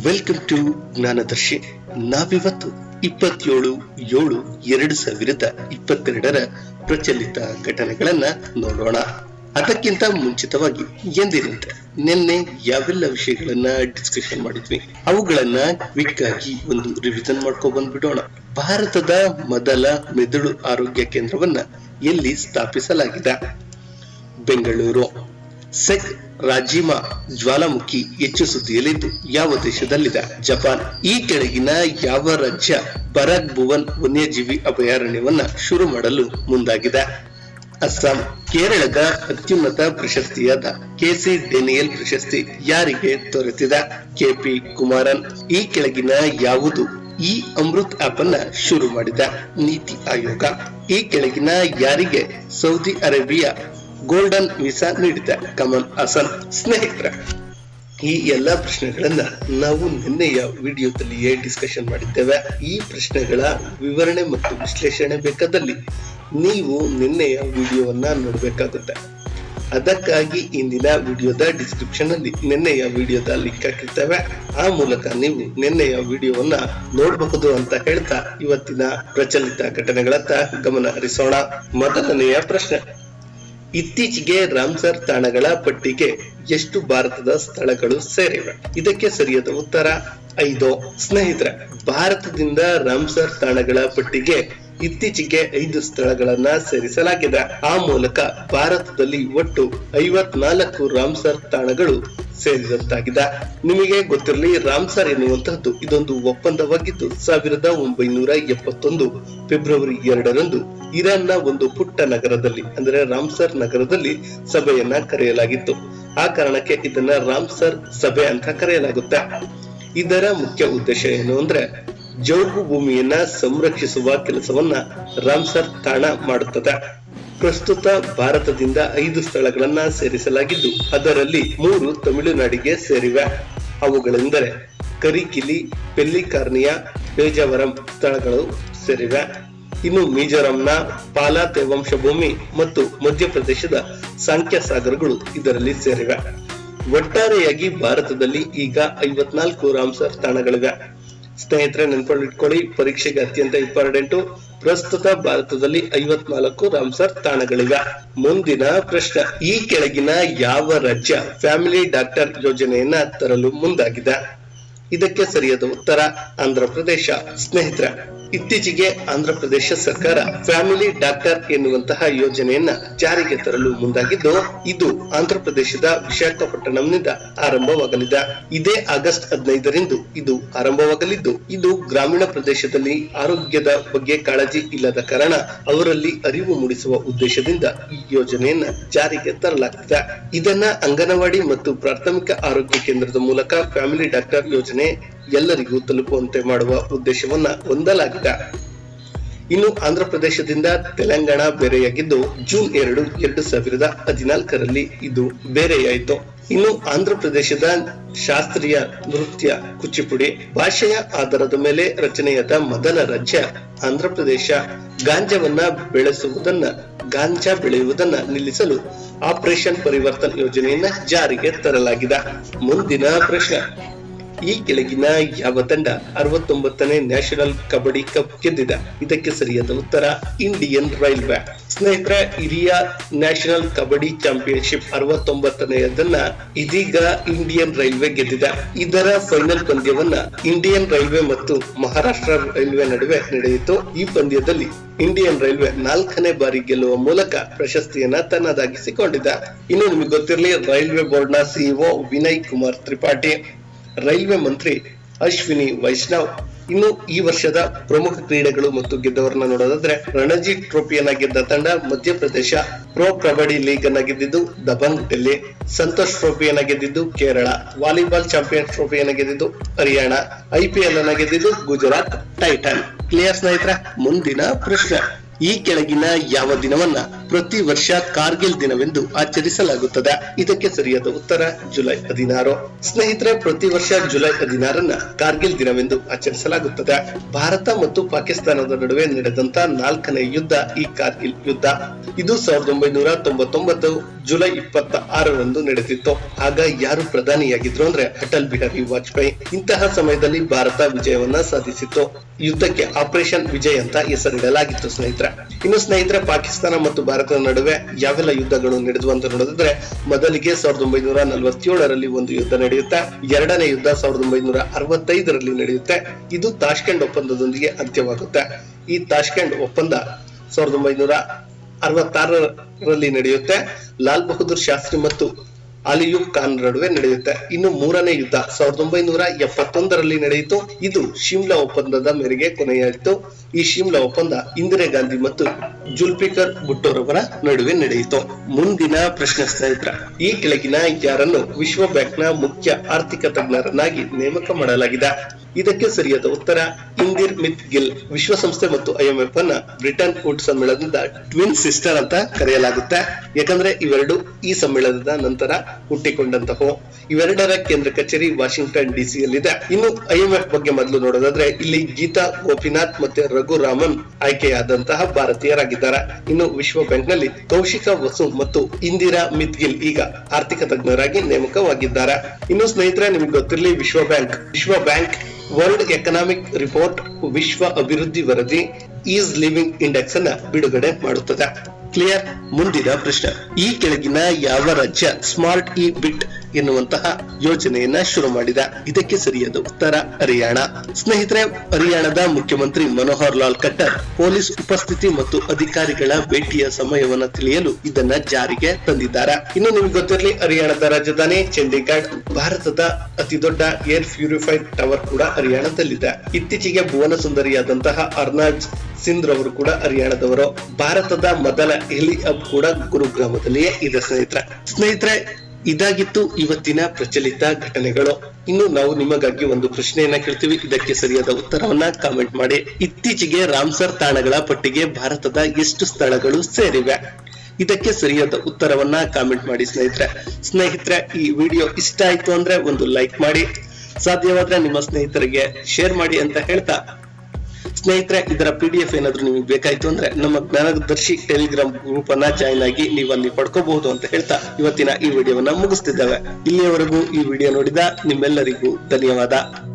welcome to ಜ್ಞಾನದರ್ಶಿ ನಾವಿವತ್ತು ಇಪ್ಪತ್ತೇಳು ಏಳು ಎರಡು ಸಾವಿರದ ಇಪ್ಪತ್ತೆರಡರ ಪ್ರಚಲಿತ ಘಟನೆಗಳನ್ನ ನೋಡೋಣ ಅದಕ್ಕಿಂತ ಮುಂಚಿತವಾಗಿ ಎಂದಿನಂತೆ ನಿನ್ನೆ ಯಾವೆಲ್ಲ ವಿಷಯಗಳನ್ನ ಡಿಸ್ಕಷನ್ ಮಾಡಿದ್ವಿ ಅವುಗಳನ್ನ ಕ್ವಿಕ್ ಆಗಿ ಒಂದು ರಿವಿಷನ್ ಮಾಡ್ಕೊ ಬಂದ್ಬಿಡೋಣ ಭಾರತದ ಮೊದಲ ಮೆದುಳು ಆರೋಗ್ಯ ಕೇಂದ್ರವನ್ನ ಎಲ್ಲಿ ಸ್ಥಾಪಿಸಲಾಗಿದೆ ಬೆಂಗಳೂರು ಸೆಕ್ ರಾಜಿಮಾ ಜ್ವಾಲಾಮುಖಿ ಹೆಚ್ಚು ಸುದ್ದಿಯಲ್ಲಿದ್ದು ಯಾವ ದೇಶದಲ್ಲಿದೆ ಜಪಾನ್ ಈ ಕೆಳಗಿನ ಯಾವ ರಾಜ್ಯ ಬರಾಕ್ ಭುವನ್ ವನ್ಯಜೀವಿ ಅಭಯಾರಣ್ಯವನ್ನ ಶುರು ಮಾಡಲು ಮುಂದಾಗಿದೆ ಅಸ್ಸಾಂ ಕೇರಳದ ಅತ್ಯುನ್ನತ ಪ್ರಶಸ್ತಿಯಾದ ಕೆಸಿ ಡೇನಿಯಲ್ ಪ್ರಶಸ್ತಿ ಯಾರಿಗೆ ದೊರೆತಿದೆ ಕೆಪಿ ಕುಮಾರನ್ ಈ ಕೆಳಗಿನ ಯಾವುದು ಈ ಅಮೃತ್ ಆಪ್ ಅನ್ನ ಶುರು ಮಾಡಿದ ನೀತಿ ಆಯೋಗ ಈ ಕೆಳಗಿನ ಯಾರಿಗೆ ಸೌದಿ ಅರೇಬಿಯಾ ಗೋಲ್ಡನ್ ವೀಸಾ ನೀಡಿದೆ ಕಮಲ್ ಹಾಸನ್ ಸ್ನೇಹಿತರ ಈ ಎಲ್ಲಾ ಪ್ರಶ್ನೆಗಳನ್ನ ನಾವು ನಿನ್ನೆಯ ವಿಡಿಯೋದಲ್ಲಿಯೇ ಡಿಸ್ಕಷನ್ ಮಾಡಿದ್ದೇವೆ ಈ ಪ್ರಶ್ನೆಗಳ ವಿವರಣೆ ಮತ್ತು ವಿಶ್ಲೇಷಣೆ ಬೇಕಾದಲ್ಲಿ ನೀವು ನಿನ್ನೆಯ ವಿಡಿಯೋವನ್ನ ನೋಡಬೇಕಾಗುತ್ತೆ ಅದಕ್ಕಾಗಿ ಇಂದಿನ ವಿಡಿಯೋದ ಡಿಸ್ಕ್ರಿಪ್ಷನ್ ಅಲ್ಲಿ ನಿನ್ನೆಯ ವಿಡಿಯೋದ ಲಿಂಕ್ ಹಾಕಿರ್ತೇವೆ ಆ ಮೂಲಕ ನೀವು ನಿನ್ನೆಯ ವಿಡಿಯೋವನ್ನ ನೋಡಬಹುದು ಅಂತ ಹೇಳ್ತಾ ಇವತ್ತಿನ ಪ್ರಚಲಿತ ಘಟನೆಗಳತ್ತ ಗಮನ ಹರಿಸೋಣ ಮೊದಲನೆಯ ಪ್ರಶ್ನೆ ಇತ್ತೀಚೆಗೆ ರಾಮ್ಸರ್ ತಾಣಗಳ ಪಟ್ಟಿಗೆ ಎಷ್ಟು ಭಾರತದ ಸ್ಥಳಗಳು ಸೇರಿವೆ ಇದಕ್ಕೆ ಸರಿಯಾದ ಉತ್ತರ ಐದು ಸ್ನೇಹಿತರೆ ಭಾರತದಿಂದ ರಾಮ್ಸರ್ ತಾಣಗಳ ಪಟ್ಟಿಗೆ ಇತ್ತೀಚೆಗೆ ಐದು ಸ್ಥಳಗಳನ್ನ ಸೇರಿಸಲಾಗಿದೆ ಆ ಮೂಲಕ ಭಾರತದಲ್ಲಿ ಒಟ್ಟು ಐವತ್ನಾಲ್ಕು ರಾಮ್ಸರ್ ತಾಣಗಳು ಸೇರಿದಂತಾಗಿದೆ ನಿಮಗೆ ಗೊತ್ತಿರಲಿ ರಾಮ್ಸರ್ ಎನ್ನುವಂತಹದ್ದು ಇದೊಂದು ಒಪ್ಪಂದವಾಗಿದ್ದು ಸಾವಿರದ ಒಂಬೈನೂರ ಎಪ್ಪತ್ತೊಂದು ಫೆಬ್ರವರಿ ಎರಡರಂದು ಇರಾನ್ನ ಒಂದು ಪುಟ್ಟ ನಗರದಲ್ಲಿ ಅಂದರೆ ರಾಮ್ಸರ್ ನಗರದಲ್ಲಿ ಸಭೆಯನ್ನ ಕರೆಯಲಾಗಿತ್ತು ಆ ಕಾರಣಕ್ಕೆ ಇದನ್ನ ರಾಮ್ಸರ್ ಸಭೆ ಅಂತ ಕರೆಯಲಾಗುತ್ತೆ ಇದರ ಮುಖ್ಯ ಉದ್ದೇಶ ಏನು ಅಂದ್ರೆ ಜೌಗು ಭೂಮಿಯನ್ನ ಸಂರಕ್ಷಿಸುವ ಕೆಲಸವನ್ನ ರಾಮ್ಸರ್ ತಾಣ ಮಾಡುತ್ತದೆ ಪ್ರಸ್ತುತ ಭಾರತದಿಂದ ಐದು ಸ್ಥಳಗಳನ್ನ ಸೇರಿಸಲಾಗಿದ್ದು ಅದರಲ್ಲಿ ಮೂರು ತಮಿಳುನಾಡಿಗೆ ಸೇರಿವೆ ಅವುಗಳೆಂದರೆ ಕರಿಕಿಲಿ ಪೆಲ್ಲಿಕಾರ್ನಿಯಾ ಪೇಜಾವರಂ ಸ್ಥಳಗಳು ಸೇರಿವೆ ಇನ್ನು ಮಿಜೋರಂನ ಪಾಲಾ ತೇವಾಂಶ ಭೂಮಿ ಮತ್ತು ಮಧ್ಯಪ್ರದೇಶದ ಸಾಂಖ್ಯ ಸಾಗರಗಳು ಇದರಲ್ಲಿ ಸೇರಿವೆ ಒಟ್ಟಾರೆಯಾಗಿ ಭಾರತದಲ್ಲಿ ಈಗ ಐವತ್ನಾಲ್ಕು ರಾಮ್ಸರ್ ತಾಣಗಳಿವೆ ಸ್ನೇಹಿತರೆ ನೆನ್ಕೊಂಡಿಟ್ಕೊಳ್ಳಿ ಪರೀಕ್ಷೆಗೆ ಅತ್ಯಂತ ಇಂಪಾರ್ಟೆಂಟ್ ಪ್ರಸ್ತುತ ಭಾರತದಲ್ಲಿ ಐವತ್ನಾಲ್ಕು ರಾಮ್ಸರ್ ತಾಣಗಳಿವೆ ಮುಂದಿನ ಪ್ರಶ್ನೆ ಈ ಕೆಳಗಿನ ಯಾವ ರಾಜ್ಯ ಫ್ಯಾಮಿಲಿ ಡಾಕ್ಟರ್ ಯೋಜನೆಯನ್ನ ತರಲು ಮುಂದಾಗಿದೆ ಇದಕ್ಕೆ ಸರಿಯಾದ ಉತ್ತರ ಆಂಧ್ರ ಪ್ರದೇಶ ಸ್ನೇಹಿತರ ಇತ್ತೀಚೆಗೆ ಆಂಧ್ರ ಪ್ರದೇಶ ಸರ್ಕಾರ ಫ್ಯಾಮಿಲಿ ಡಾಕ್ಟರ್ ಎನ್ನುವಂತಹ ಯೋಜನೆಯನ್ನ ಜಾರಿಗೆ ತರಲು ಮುಂದಾಗಿದ್ದು ಇದು ಆಂಧ್ರ ಪ್ರದೇಶದ ವಿಶಾಖಪಟ್ಟಣಂನಿಂದ ಆರಂಭವಾಗಲಿದೆ ಇದೇ ಆಗಸ್ಟ್ ಹದಿನೈದರಿಂದ ಇದು ಆರಂಭವಾಗಲಿದ್ದು ಇದು ಗ್ರಾಮೀಣ ಪ್ರದೇಶದಲ್ಲಿ ಆರೋಗ್ಯದ ಬಗ್ಗೆ ಕಾಳಜಿ ಇಲ್ಲದ ಕಾರಣ ಅವರಲ್ಲಿ ಅರಿವು ಮೂಡಿಸುವ ಉದ್ದೇಶದಿಂದ ಈ ಯೋಜನೆಯನ್ನ ಜಾರಿಗೆ ತರಲಾಗಿದೆ ಇದನ್ನ ಅಂಗನವಾಡಿ ಮತ್ತು ಪ್ರಾಥಮಿಕ ಆರೋಗ್ಯ ಕೇಂದ್ರದ ಮೂಲಕ ಫ್ಯಾಮಿಲಿ ಡಾಕ್ಟರ್ ಯೋಜನೆ ಎಲ್ಲರಿಗೂ ತಲುಪುವಂತೆ ಮಾಡುವ ಉದ್ದೇಶವನ್ನ ಹೊಂದಲಾಗಿದೆ ಇನ್ನು ಆಂಧ್ರ ಪ್ರದೇಶದಿಂದ ತೆಲಂಗಾಣ ಬೇರೆಯಾಗಿದ್ದು ಜೂನ್ ಎರಡು ಎರಡು ಸಾವಿರದ ಹದಿನಾಲ್ಕರಲ್ಲಿ ಇದು ಬೇರೆಯಾಯಿತು ಇನ್ನು ಆಂಧ್ರ ಪ್ರದೇಶದ ಶಾಸ್ತ್ರೀಯ ನೃತ್ಯ ಕುಚಿಪುಡಿ ಭಾಷೆಯ ಆಧಾರದ ಮೇಲೆ ರಚನೆಯಾದ ಮೊದಲ ರಾಜ್ಯ ಆಂಧ್ರ ಪ್ರದೇಶ ಗಾಂಜಾವನ್ನ ಬೆಳೆಸುವುದನ್ನ ಗಾಂಜಾ ಬೆಳೆಯುವುದನ್ನ ನಿಲ್ಲಿಸಲು ಆಪರೇಷನ್ ಪರಿವರ್ತನ್ ಯೋಜನೆಯನ್ನ ಜಾರಿಗೆ ತರಲಾಗಿದೆ ಮುಂದಿನ ಪ್ರಶ್ನೆ ಈ ಕೆಳಗಿನ ಯಾವ ತಂಡ ಅರವತ್ತೊಂಬತ್ತನೇ ನ್ಯಾಷನಲ್ ಕಬಡ್ಡಿ ಕಪ್ ಗೆದ್ದಿದೆ ಇದಕ್ಕೆ ಸರಿಯಾದ ಉತ್ತರ ಇಂಡಿಯನ್ ರೈಲ್ವೆ ಸ್ನೇಹಿತರೆ ಹಿರಿಯ ನ್ಯಾಷನಲ್ ಕಬಡ್ಡಿ ಚಾಂಪಿಯನ್ಶಿಪ್ ಅರವತ್ತೊಂಬತ್ತನೆಯದನ್ನ ಇದೀಗ ಇಂಡಿಯನ್ ರೈಲ್ವೆ ಗೆದ್ದಿದೆ ಇದರ ಫೈನಲ್ ಪಂದ್ಯವನ್ನ ಇಂಡಿಯನ್ ರೈಲ್ವೆ ಮತ್ತು ಮಹಾರಾಷ್ಟ್ರ ರೈಲ್ವೆ ನಡುವೆ ನಡೆಯಿತು ಈ ಪಂದ್ಯದಲ್ಲಿ ಇಂಡಿಯನ್ ರೈಲ್ವೆ ನಾಲ್ಕನೇ ಬಾರಿ ಗೆಲ್ಲುವ ಮೂಲಕ ಪ್ರಶಸ್ತಿಯನ್ನ ತನ್ನದಾಗಿಸಿಕೊಂಡಿದೆ ಇನ್ನು ನಿಮಗೆ ಗೊತ್ತಿರಲಿ ರೈಲ್ವೆ ಬೋರ್ಡ್ ನ ಸಿಇಒ ವಿನಯ್ ಕುಮಾರ್ ತ್ರಿಪಾಠಿ ರೈಲ್ವೆ ಮಂತ್ರಿ ಅಶ್ವಿನಿ ವೈಷ್ಣವ್ ಇನ್ನು ಈ ವರ್ಷದ ಪ್ರಮುಖ ಕ್ರೀಡೆಗಳು ಮತ್ತು ಗೆದ್ದವರನ್ನ ನೋಡೋದಾದ್ರೆ ರಣಜಿ ಟ್ರೋಫಿಯನ್ನ ಗೆದ್ದ ತಂಡ ಮಧ್ಯಪ್ರದೇಶ ಪ್ರೊ ಕಬಡ್ಡಿ ಲೀಗ್ ಅನ್ನ ಗೆದ್ದಿದ್ದು ದಬಂಗ್ ಡೆಲ್ಲಿ ಸಂತೋಷ್ ಟ್ರೋಫಿಯನ್ನ ಗೆದ್ದಿದ್ದು ಕೇರಳ ವಾಲಿಬಾಲ್ ಚಾಂಪಿಯನ್ ಟ್ರೋಫಿಯನ್ನ ಗೆದ್ದಿದ್ದು ಹರಿಯಾಣ ಐಪಿಎಲ್ ಅನ್ನ ಗೆದ್ದಿದ್ದು ಗುಜರಾತ್ ಟೈಟನ್ ಕ್ಲಿಯರ್ ಸ್ನೇಹಿತರ ಮುಂದಿನ ಪ್ರಶ್ನೆ ಈ ಕೆಳಗಿನ ಯಾವ ದಿನವನ್ನ ಪ್ರತಿ ವರ್ಷ ಕಾರ್ಗಿಲ್ ದಿನವೆಂದು ಆಚರಿಸಲಾಗುತ್ತದೆ ಇದಕ್ಕೆ ಸರಿಯಾದ ಉತ್ತರ ಜುಲೈ ಹದಿನಾರು ಸ್ನೇಹಿತರೆ ಪ್ರತಿ ವರ್ಷ ಜುಲೈ ಹದಿನಾರನ್ನ ಕಾರ್ಗಿಲ್ ದಿನವೆಂದು ಆಚರಿಸಲಾಗುತ್ತದೆ ಭಾರತ ಮತ್ತು ಪಾಕಿಸ್ತಾನದ ನಡುವೆ ನಡೆದಂತ ನಾಲ್ಕನೇ ಯುದ್ಧ ಈ ಕಾರ್ಗಿಲ್ ಯುದ್ಧ ಇದು ಸಾವಿರದ ಒಂಬೈನೂರ ತೊಂಬತ್ತೊಂಬತ್ತು ಜುಲೈ ಇಪ್ಪತ್ತ ಆರರಂದು ನಡೆದಿತ್ತು ಆಗ ಯಾರು ಪ್ರಧಾನಿಯಾಗಿದ್ರು ಅಂದ್ರೆ ಅಟಲ್ ಬಿಹಾರಿ ವಾಜಪೇಯಿ ಇಂತಹ ಸಮಯದಲ್ಲಿ ಭಾರತ ವಿಜಯವನ್ನ ಸಾಧಿಸಿತ್ತು ಯುದ್ಧಕ್ಕೆ ಆಪರೇಷನ್ ವಿಜಯ್ ಅಂತ ಹೆಸರಿಡಲಾಗಿತ್ತು ಸ್ನೇಹಿತರೆ ಇನ್ನು ಸ್ನೇಹಿತರೆ ಪಾಕಿಸ್ತಾನ ಮತ್ತು ಭಾರತದ ನಡುವೆ ಯಾವೆಲ್ಲ ಯುದ್ಧಗಳು ನಡೆದವು ಅಂತ ನೋಡಿದ್ರೆ ಮೊದಲಿಗೆ ಸಾವಿರದ ಒಂಬೈನೂರ ನಲವತ್ತೇಳರಲ್ಲಿ ಒಂದು ಯುದ್ಧ ನಡೆಯುತ್ತೆ ಎರಡನೇ ಯುದ್ಧ ಸಾವಿರದ ಒಂಬೈನೂರ ಅರವತ್ತೈದರಲ್ಲಿ ನಡೆಯುತ್ತೆ ಇದು ತಾಷ್ಕೆಂಡ್ ಒಪ್ಪಂದದೊಂದಿಗೆ ಅಂತ್ಯವಾಗುತ್ತೆ ಈ ತಾಷ್ಕೆಂಡ್ ಒಪ್ಪಂದ ಸಾವಿರದ ಒಂಬೈನೂರ ಅರವತ್ತಾರರಲ್ಲಿ ನಡೆಯುತ್ತೆ ಲಾಲ್ ಬಹದ್ದೂರ್ ಶಾಸ್ತ್ರಿ ಮತ್ತು ಅಲಿಯೂಬ್ ಖಾನ್ ನಡುವೆ ನಡೆಯುತ್ತೆ ಇನ್ನು ಮೂರನೇ ಯುದ್ಧ ಸಾವಿರದ ಒಂಬೈನೂರ ಎಪ್ಪತ್ತೊಂದರಲ್ಲಿ ನಡೆಯಿತು ಇದು ಶಿಮ್ಲಾ ಒಪ್ಪಂದದ ಮೇರೆಗೆ ಕೊನೆಯಾಯಿತು ಈ ಶಿಮ್ಲಾ ಒಪ್ಪಂದ ಇಂದಿರಾ ಗಾಂಧಿ ಮತ್ತು ಜುಲ್ಫಿಕರ್ ಭುಟ್ಟೋರವರ ನಡುವೆ ನಡೆಯಿತು ಮುಂದಿನ ಪ್ರಶ್ನೆ ಸ್ನೇಹಿತರ ಈ ಕೆಳಗಿನ ಯಾರನ್ನು ವಿಶ್ವ ಬ್ಯಾಂಕ್ನ ಮುಖ್ಯ ಆರ್ಥಿಕ ತಜ್ಞರನ್ನಾಗಿ ನೇಮಕ ಮಾಡಲಾಗಿದೆ ಇದಕ್ಕೆ ಸರಿಯಾದ ಉತ್ತರ ಇಂದಿರ್ ಮಿತ್ ಗಿಲ್ ವಿಶ್ವಸಂಸ್ಥೆ ಮತ್ತು ಐಎಂಎಫ್ ಅನ್ನ ಬ್ರಿಟನ್ ವುಡ್ ಸಮ್ಮೇಳನದ ಟ್ವಿನ್ ಸಿಸ್ಟರ್ ಅಂತ ಕರೆಯಲಾಗುತ್ತೆ ಯಾಕಂದ್ರೆ ಇವೆರಡು ಈ ಸಮ್ಮೇಳನದ ನಂತರ ಹುಟ್ಟಿಕೊಂಡಂತಹವು ಇವೆರಡರ ಕೇಂದ್ರ ಕಚೇರಿ ವಾಷಿಂಗ್ಟನ್ ಡಿಸಿ ಯಲ್ಲಿದೆ ಇನ್ನು ಐಎಂಎಫ್ ಬಗ್ಗೆ ಮೊದಲು ನೋಡೋದಾದ್ರೆ ಇಲ್ಲಿ ಗೀತಾ ಗೋಪಿನಾಥ್ ಮತ್ತೆ ರಘು ರಾಮನ್ ಆಯ್ಕೆಯಾದಂತಹ ಭಾರತೀಯರಾಗಿದ್ದಾರೆ ಇನ್ನು ವಿಶ್ವ ಬ್ಯಾಂಕ್ ನಲ್ಲಿ ಕೌಶಿಕ ವಸು ಮತ್ತು ಇಂದಿರಾ ಮಿತ್ಗಿಲ್ ಈಗ ಆರ್ಥಿಕ ತಜ್ಞರಾಗಿ ನೇಮಕವಾಗಿದ್ದಾರೆ ಇನ್ನು ಸ್ನೇಹಿತರೆ ನಿಮ್ಗೆ ಗೊತ್ತಿರಲಿ ವಿಶ್ವ ಬ್ಯಾಂಕ್ ವಿಶ್ವ ಬ್ಯಾಂಕ್ ವರ್ಲ್ಡ್ ಎಕನಾಮಿಕ್ ರಿಪೋರ್ಟ್ ವಿಶ್ವ ಅಭಿವೃದ್ಧಿ ವರದಿ ಈಸ್ ಲಿವಿಂಗ್ ಇಂಡೆಕ್ಸ್ ಅನ್ನ ಬಿಡುಗಡೆ ಮಾಡುತ್ತದೆ ಕ್ಲಿಯರ್ ಮುಂದಿನ ಪ್ರಶ್ನೆ ಈ ಕೆಳಗಿನ ಯಾವ ರಾಜ್ಯ ಸ್ಮಾರ್ಟ್ ಇ ಬಿಟ್ ಎನ್ನುವಂತಹ ಯೋಜನೆಯನ್ನ ಶುರು ಮಾಡಿದ ಇದಕ್ಕೆ ಸರಿಯಾದ ಉತ್ತರ ಹರಿಯಾಣ ಸ್ನೇಹಿತರೆ ಹರಿಯಾಣದ ಮುಖ್ಯಮಂತ್ರಿ ಮನೋಹರ್ ಲಾಲ್ ಖಟ್ಟರ್ ಪೊಲೀಸ್ ಉಪಸ್ಥಿತಿ ಮತ್ತು ಅಧಿಕಾರಿಗಳ ಭೇಟಿಯ ಸಮಯವನ್ನ ತಿಳಿಯಲು ಇದನ್ನ ಜಾರಿಗೆ ತಂದಿದ್ದಾರೆ ಇನ್ನು ನಿಮ್ಗೆ ಗೊತ್ತಿರಲಿ ಹರಿಯಾಣದ ರಾಜಧಾನಿ ಚಂಡೀಗಢ ಭಾರತದ ಅತಿ ದೊಡ್ಡ ಏರ್ ಪ್ಯೂರಿಫೈಡ್ ಟವರ್ ಕೂಡ ಹರಿಯಾಣದಲ್ಲಿದೆ ಇತ್ತೀಚೆಗೆ ಭುವನ ಸುಂದರಿಯಾದಂತಹ ಅರ್ನಾಜ್ ಸಿಂಧ್ ರವರು ಕೂಡ ಹರಿಯಾಣದವರು ಭಾರತದ ಮೊದಲ ಹೆಲಿ ಹಬ್ ಕೂಡ ಗುರುಗ್ರಾಮದಲ್ಲಿಯೇ ಇದೆ ಸ್ನೇಹಿತರೆ ಸ್ನೇಹಿತರೆ ಇದಾಗಿತ್ತು ಇವತ್ತಿನ ಪ್ರಚಲಿತ ಘಟನೆಗಳು ಇನ್ನು ನಾವು ನಿಮಗಾಗಿ ಒಂದು ಪ್ರಶ್ನೆಯನ್ನ ಕೇಳ್ತೀವಿ ಇದಕ್ಕೆ ಸರಿಯಾದ ಉತ್ತರವನ್ನ ಕಾಮೆಂಟ್ ಮಾಡಿ ಇತ್ತೀಚೆಗೆ ರಾಮ್ಸರ್ ತಾಣಗಳ ಪಟ್ಟಿಗೆ ಭಾರತದ ಎಷ್ಟು ಸ್ಥಳಗಳು ಸೇರಿವೆ ಇದಕ್ಕೆ ಸರಿಯಾದ ಉತ್ತರವನ್ನ ಕಾಮೆಂಟ್ ಮಾಡಿ ಸ್ನೇಹಿತರೆ ಸ್ನೇಹಿತರೆ ಈ ವಿಡಿಯೋ ಇಷ್ಟ ಆಯ್ತು ಅಂದ್ರೆ ಒಂದು ಲೈಕ್ ಮಾಡಿ ಸಾಧ್ಯವಾದ್ರೆ ನಿಮ್ಮ ಸ್ನೇಹಿತರಿಗೆ ಶೇರ್ ಮಾಡಿ ಅಂತ ಹೇಳ್ತಾ ಸ್ನೇಹಿತರೆ ಇದರ ಪಿ ಡಿ ಎಫ್ ಏನಾದ್ರೂ ನಿಮಗೆ ಬೇಕಾಯ್ತು ಅಂದ್ರೆ ನಮ್ಮ ಜ್ಞಾನದರ್ಶಿ ಟೆಲಿಗ್ರಾಮ್ ಗ್ರೂಪ್ ಅನ್ನ ಜಾಯ್ನ್ ಆಗಿ ನೀವು ಅಲ್ಲಿ ಪಡ್ಕೋಬಹುದು ಅಂತ ಹೇಳ್ತಾ ಇವತ್ತಿನ ಈ ವಿಡಿಯೋವನ್ನ ಮುಗಿಸ್ತಿದ್ದೇವೆ ಇಲ್ಲಿಯವರೆಗೂ ಈ ವಿಡಿಯೋ ನೋಡಿದ ನಿಮ್ಮೆಲ್ಲರಿಗೂ ಧನ್ಯವಾದ